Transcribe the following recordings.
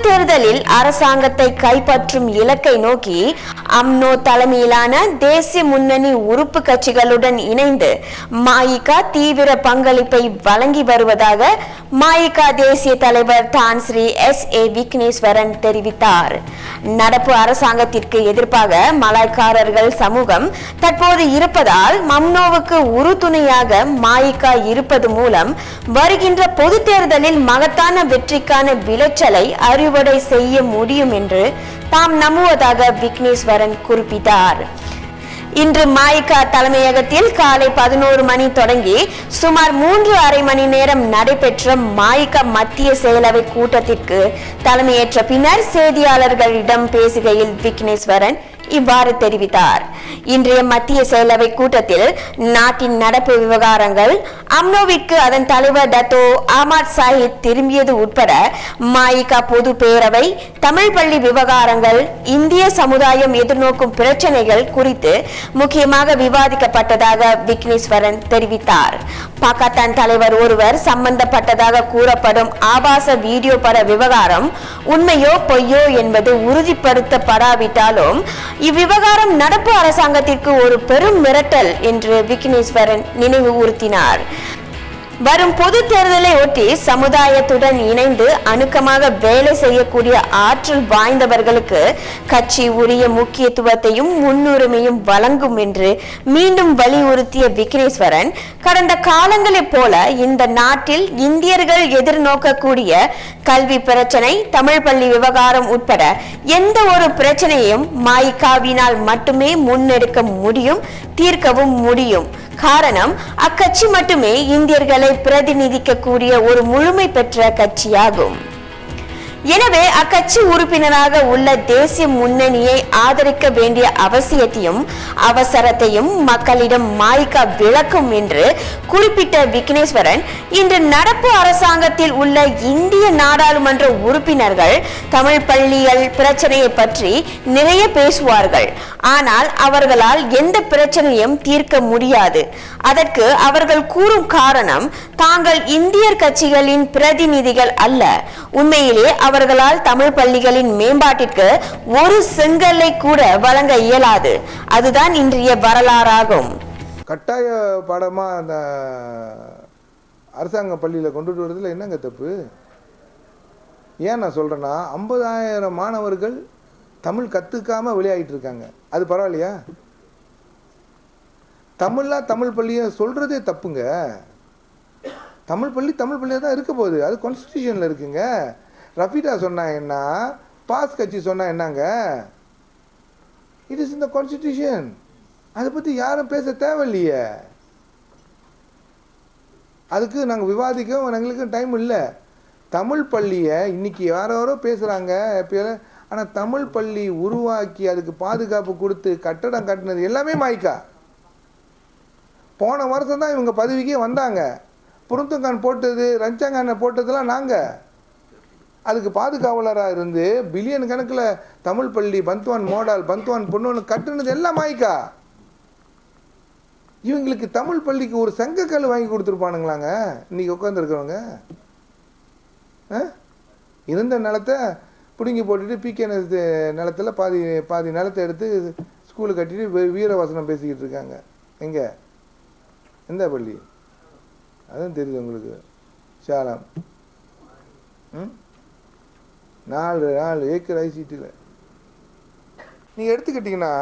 தேர்தலில் அரசாங்கத்தை கைப்பற்றும் இலக்கை நோக்கி அம்னோ தலைமையிலான தேசிய முன்னணி உறுப்பு கட்சிகளுடன் இணைந்து மாயிகா தீவிர பங்களிப்பை வழங்கி வருவதாக மாயிகா தேசிய தலைவர் தான் ஸ்ரீ எஸ் ஏ விக்னேஸ்வரன் தெரிவித்தார் நடப்பு அரசாங்கத்திற்கு எதிர்ப்பாக மலாய்க்காரர்கள் சமூகம் தற்போது இருப்பதால் மம்னோவுக்கு உறுதுணையாக மாயிகா இருப்பது மூலம் வருகின்ற பொது தேர்தலில் மகத்தான வெற்றிக்கான விளைச்சலை அறுவடை செய்ய முடியும் என்று தாம் நம்புவதாக விக்னேஸ்வரன் குறிப்பிட்டார் இன்று மாய்கா தலைமையகத்தில் காலை பதினோரு மணி தொடங்கி சுமார் மூன்று அரை மணி நேரம் நடைபெற்ற மாய்கா மத்திய செயலவை கூட்டத்திற்கு தலைமையேற்ற பின்னர் செய்தியாளர்களிடம் பேசுகையில் விக்னேஸ்வரன் இவ்வாறு தெரிவித்தார் இன்றைய மத்திய செயலவை கூட்டத்தில் நாட்டின் நடப்பு விவகாரங்கள் அம்னோவிற்கு அதன் தலைவர் டத்தோ ஆமாத் சாஹித் திரும்பியது உட்பட மாயிகா பொது பேரவை தமிழ் பள்ளி விவகாரங்கள் இந்திய சமுதாயம் எதிர்நோக்கும் பிரச்சனைகள் குறித்து முக்கியமாக விவாதிக்கப்பட்டதாக விக்னேஸ்வரன் தெரிவித்தார் பாகிஸ்தான் தலைவர் ஒருவர் சம்பந்தப்பட்டதாக கூறப்படும் ஆபாச வீடியோ பட விவகாரம் உண்மையோ பொய்யோ என்பது உறுதிப்படுத்தப்படாவிட்டாலும் இவ்விவகாரம் நடப்பு அரசாங்கத்திற்கு ஒரு பெரும் மிரட்டல் என்று விக்னேஸ்வரன் நினைவுறுத்தினார் வரும் பொது தேர்தலை ஒட்டி சமுதாயத்துடன் இணைந்து அணுக்கமாக வேலை செய்யக்கூடிய ஆற்றல் வாய்ந்தவர்களுக்கு கட்சி உரிய முக்கியத்துவத்தையும் முன்னுரிமையும் வழங்கும் என்று மீண்டும் வலியுறுத்திய விக்னேஸ்வரன் கடந்த காலங்களைப் போல இந்த நாட்டில் இந்தியர்கள் எதிர்நோக்கக்கூடிய கல்வி பிரச்சனை தமிழ் பள்ளி விவகாரம் உட்பட எந்த ஒரு பிரச்சனையும் மாயிகாவினால் மட்டுமே முன்னெடுக்க முடியும் தீர்க்கவும் முடியும் காரணம் அக்கட்சி மட்டுமே இந்தியர்களை பிரதிநிதிக்கக்கூடிய ஒரு முழுமை பெற்ற கட்சியாகும் எனவே அக்கட்சி உறுப்பினராக உள்ள தேசிய முன்னணியை ஆதரிக்க வேண்டிய அவசியத்தையும் அவசரத்தையும் மக்களிடம் மாய்கா விளக்கும் என்று குறிப்பிட்ட விக்னேஸ்வரன் இன்று நடப்பு அரசாங்கத்தில் உள்ள இந்திய நாடாளுமன்ற உறுப்பினர்கள் தமிழ் பள்ளிகள் பிரச்சனையை பற்றி நிறைய பேசுவார்கள் ஆனால் அவர்களால் எந்த பிரச்சனையும் தீர்க்க முடியாது அதற்கு அவர்கள் கூறும் காரணம் தாங்கள் இந்தியர் கட்சிகளின் பிரதிநிதிகள் அல்ல உண்மையிலே அவர்களால் தமிழ் பள்ளிகளின் மேம்பாட்டிற்கு ஒரு செங்கல்லை கூட வழங்க இயலாது அதுதான் இன்றைய வரலாறாகும் கட்டாய பாடமாக அந்த அரசாங்க பள்ளியில் கொண்டுட்டு வரதுல என்னங்க தப்பு ஏன் நான் சொல்கிறேன்னா ஐம்பதாயிரம் மாணவர்கள் தமிழ் கற்றுக்காமல் விளையாடிட்டு இருக்காங்க அது பரவாயில்லையா தமிழா தமிழ் பள்ளியை சொல்கிறதே தப்புங்க தமிழ் பள்ளி தமிழ் பள்ளியாக தான் இருக்க போகுது அது கான்ஸ்டியூஷனில் இருக்குங்க ரஃபீடா சொன்னா என்ன பாஸ் கட்சி சொன்னா என்னங்க இட் இஸ் இந்த கான்ஸ்டியூஷன் அதை பற்றி யாரும் பேச தேவையில்லையே அதுக்கு நாங்கள் விவாதிக்கவும் எங்களுக்கு டைம் இல்லை தமிழ் பள்ளியை இன்னைக்கு யாரோ யாரோ பேசுகிறாங்க எப்பயோ ஆனால் தமிழ் பள்ளி உருவாக்கி அதுக்கு பாதுகாப்பு கொடுத்து கட்டடம் கட்டினது எல்லாமே மாய்க்கா போன வருஷம் தான் இவங்க பதவிக்கே வந்தாங்க புருந்தங்கான் போட்டது ரஞ்சங்கானை போட்டதெல்லாம் நாங்கள் அதுக்கு பாதுகாவலராக இருந்து பில்லியன் கணக்கில் தமிழ் பள்ளி பந்த்வான் மோடால் பந்த்வான் பொண்ணு கட்டுனது எல்லாம் மாய்க்கா இவங்களுக்கு தமிழ் பள்ளிக்கு ஒரு சங்கக்கல் வாங்கி கொடுத்துருப்பானுங்களாங்க இன்னைக்கு உட்காந்துருக்கிறவங்க இருந்த நிலத்தை பிடுங்கி போட்டுட்டு பிகே நிலத்துல பாதி பாதி நிலத்தை எடுத்து ஸ்கூலு கட்டிட்டு வீ- வீரவசனம் பேசிக்கிட்டு இருக்காங்க எங்கே எந்த பள்ளி அதுவும் தெரியுது உங்களுக்கு ஷாலாம் ம் நாலு நாலு ஏக்கர் ஐசிடியில் நீங்கள் எடுத்துக்கிட்டிங்கன்னா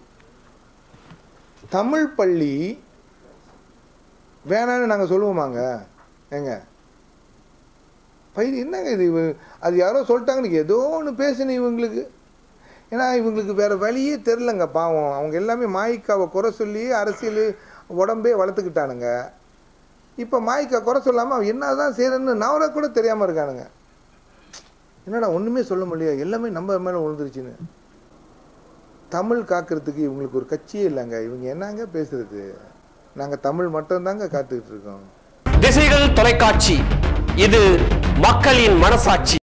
தமிழ் பள்ளி வேணான்னு நாங்கள் சொல்லுவோமாங்க ஏங்க பயிர் என்னங்க இது இவ- அது யாரோ சொல்லிட்டாங்கன்னு ஏதோ ஒன்று பேசுன இவங்களுக்கு ஏன்னா இவங்களுக்கு வேற வழியே தெரிலங்க பாவம் அவங்க எல்லாமே மாய்க்காவை குறை சொல்லி அரசியல் உடம்பே வளர்த்துக்கிட்டானுங்க இப்போ மாய்க்கா குறை சொல்லாமல் அவன் என்ன தான் செய்கிறன்னு நவரை கூட தெரியாமல் இருக்கானுங்க என்னடா ஒன்றுமே சொல்ல முடியல எல்லாமே நம்ம மேலே விழுந்துருச்சுன்னு தமிழ் காக்கிறதுக்கு இவங்களுக்கு ஒரு கட்சியே இல்லைங்க இவங்க என்னங்க பேசுறது நாங்கள் தமிழ் மட்டும்தாங்க காத்துக்கிட்டு இருக்கோம் திசைகள் தொலைக்காட்சி இது மக்களின் மனசாட்சி